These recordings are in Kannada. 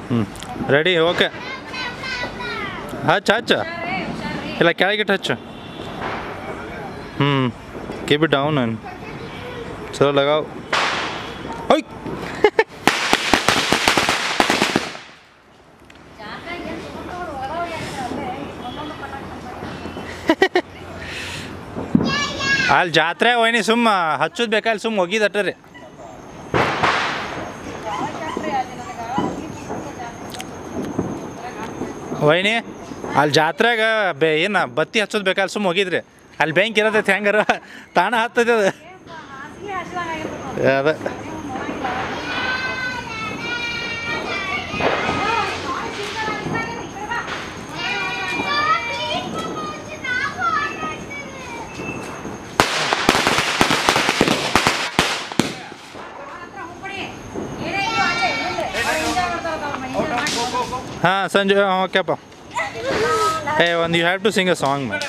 ಹ್ಞೂ ರೆಡಿ ಓಕೆ ಹಚ್ಚ ಹಚ್ಚ ಇಲ್ಲ ಕೆಳಗಿಟ್ಟು ಹಚ್ಚು ಹ್ಞೂ ಕೀಪ್ ಇಟ್ ಡೌನ್ ಚಲೋ ಲಗಾವ್ ಓಯ್ ಅಲ್ಲಿ ಜಾತ್ರೆ ಒಯ್ನಿ ಸುಮ್ಮ ಹಚ್ಚೋದು ಬೇಕಾದ್ರೆ ಸುಮ್ಮ ಹೋಗಿದಟ್ಟ ರೀ ವೈನಿ ಅಲ್ಲಿ ಜಾತ್ರೆಗ ಬೆ ಏನು ಬತ್ತಿ ಹಚ್ಚೋದು ಬೇಕಾದ್ರೆ ಸುಮ್ಮ ಹೋಗಿದ್ರಿ ಅಲ್ಲಿ ಬ್ಯಾಂಕ್ ಇರತೈತೆ ಹೆಂಗಾರ ತಾಣ ಹತ್ತೈತೆ ಅದು ಅದ ಹಾಂ ಸಂಜೆ ಓಕೆಪ್ಪ ಏ ಒಂದು you have to sing a song ma'am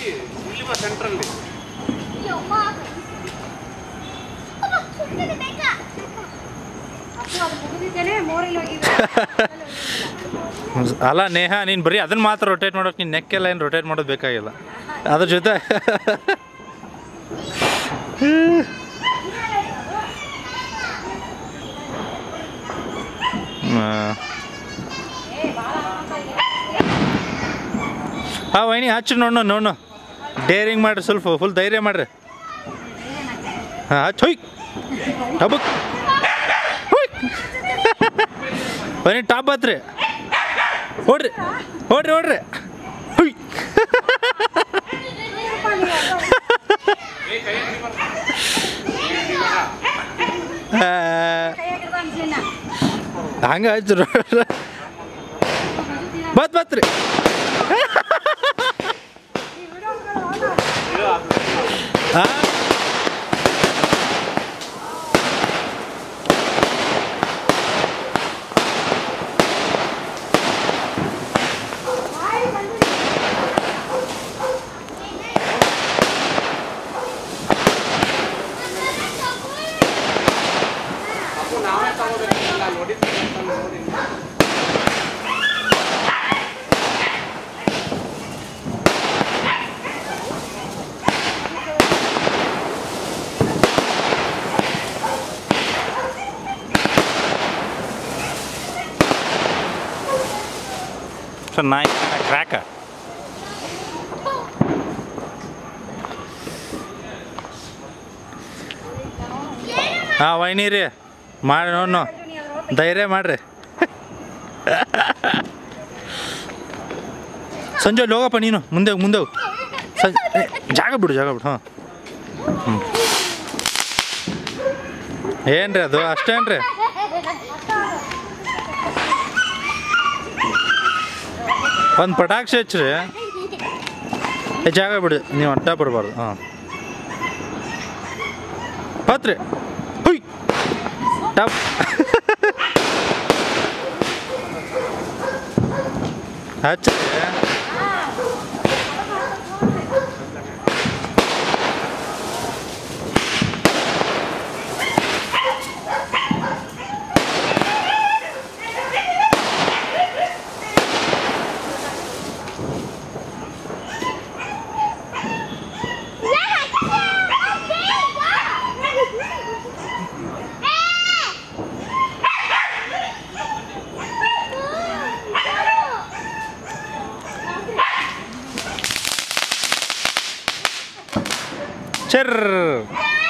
ಅಲ್ಲ ನೇಹ ನೀನು ಬರೀ ಅದನ್ನ ಮಾತ್ರ ರೊಟೇಟ್ ಮಾಡೋಕೆ ನೀನು ನೆಕ್ಕೆಲ್ಲ ಏನು ರೊಟೇಟ್ ಮಾಡೋದು ಬೇಕಾಗಿಲ್ಲ ಅದ್ರ ಜೊತೆ ಹಾಂ ವೈನಿ ಹಚ್ಚು ನೋಡು ನೋಡು ಡೇರಿಂಗ್ ಮಾಡ್ರಿ ಸ್ವಲ್ಪ ಫುಲ್ ಧೈರ್ಯ ಮಾಡ್ರಿ ಹಾಂ ಹಚ್ಚು ಹೊಯ್ ಟಬಕ್ ಹೊಯ್ ವೈನಿ ಟಾಪ್ ಹತ್ರಿ ಓಡ್ರಿ ಓಡ್ರಿ ಓಡ್ರಿ ಹುಯ್ ಹಂಗೆ ಹಚ್ಚಿರು ಬತ್ ಬತ್ರಿ ಹಾಂ It's a nice kind of cracker. ಹಾಂ ವೈನಿ ರೀ ಮಾಡಿ ನೋಡು ಧೈರ್ಯ ಮಾಡ್ರಿ ಸಂಜೆ ಅಲ್ಲಿ ಹೋಗಪ್ಪ ನೀನು ಮುಂದೆ ಹೋಗು, ಮುಂದೆ ಹೋಗು. ಸಂಜೆ ಏ, ಜಾಗ ಬಿಡು ಜಾಗ ಬಿಡು ಹಾಂ ಹ್ಞೂ ಏನ್ರಿ ಅದು ಅಷ್ಟೇನ್ರಿ ಒಂದು ಪಟಾಕ್ಷಿ ಹಚ್ಚ್ರಿ ಏ ಜಾಗ ಬಿಡಿ ನೀವು ಅಡ್ಡ ಬರಬಾರ್ದು ಹಾಂ ಹತ್ರಿ ಹುಯ್ ಟಪ್ ಹಚ್ಚ್ರಿ Chirr.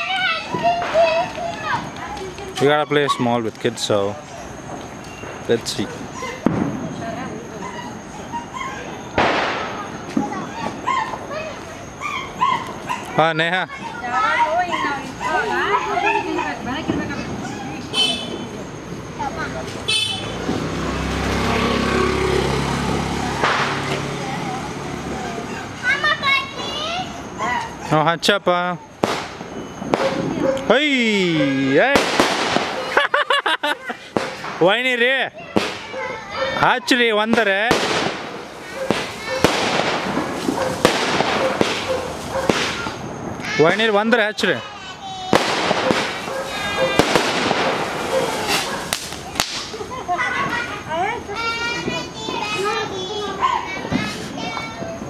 We gotta play small with kids, so let's see. ಹಾ ನೇಹ ಹ್ಞೂ ಹಚ್ಚಪ್ಪ ಐ ಏಯ್ ವೈನಿ ರೀ ಹಚ್ಚ್ರಿ ಒಂದರೆ ವೈನಿ ಒಂದರೆ ಹಚ್ಚ್ರಿ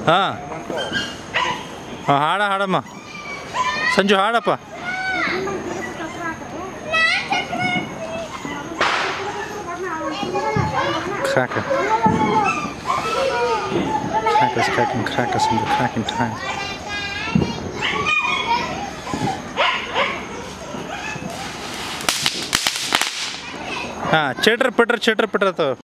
ಹಾಂ ಹಾಂ ಹಾಡ ಹಾಡಮ್ಮ Sanju ಹಾಡಪ್ಪ Cracker. Crackers, cracking, crackers in the cracking time. ಹಾಂ ಚೇಟ್ರ್ ಪಿಟ್ರ್ ಚೇಟ್ರ್ ಪಿಟ್ರ್ ಅಥವಾ